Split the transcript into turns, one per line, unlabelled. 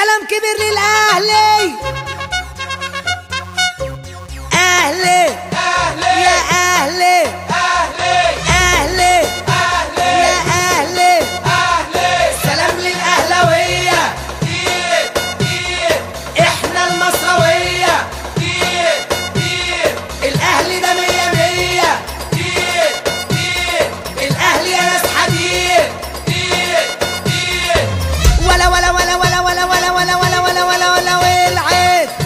سلام كبير للاهلي اهلي يا اهلي اهلي يا اهلي سلام للاهلاويه احنا المصراويه الاهلي ده مية مية الاهلي يا ناس حديد ولا ولا ولا ولا ولا ولا ولا ولا ولا ولا ولا والعيد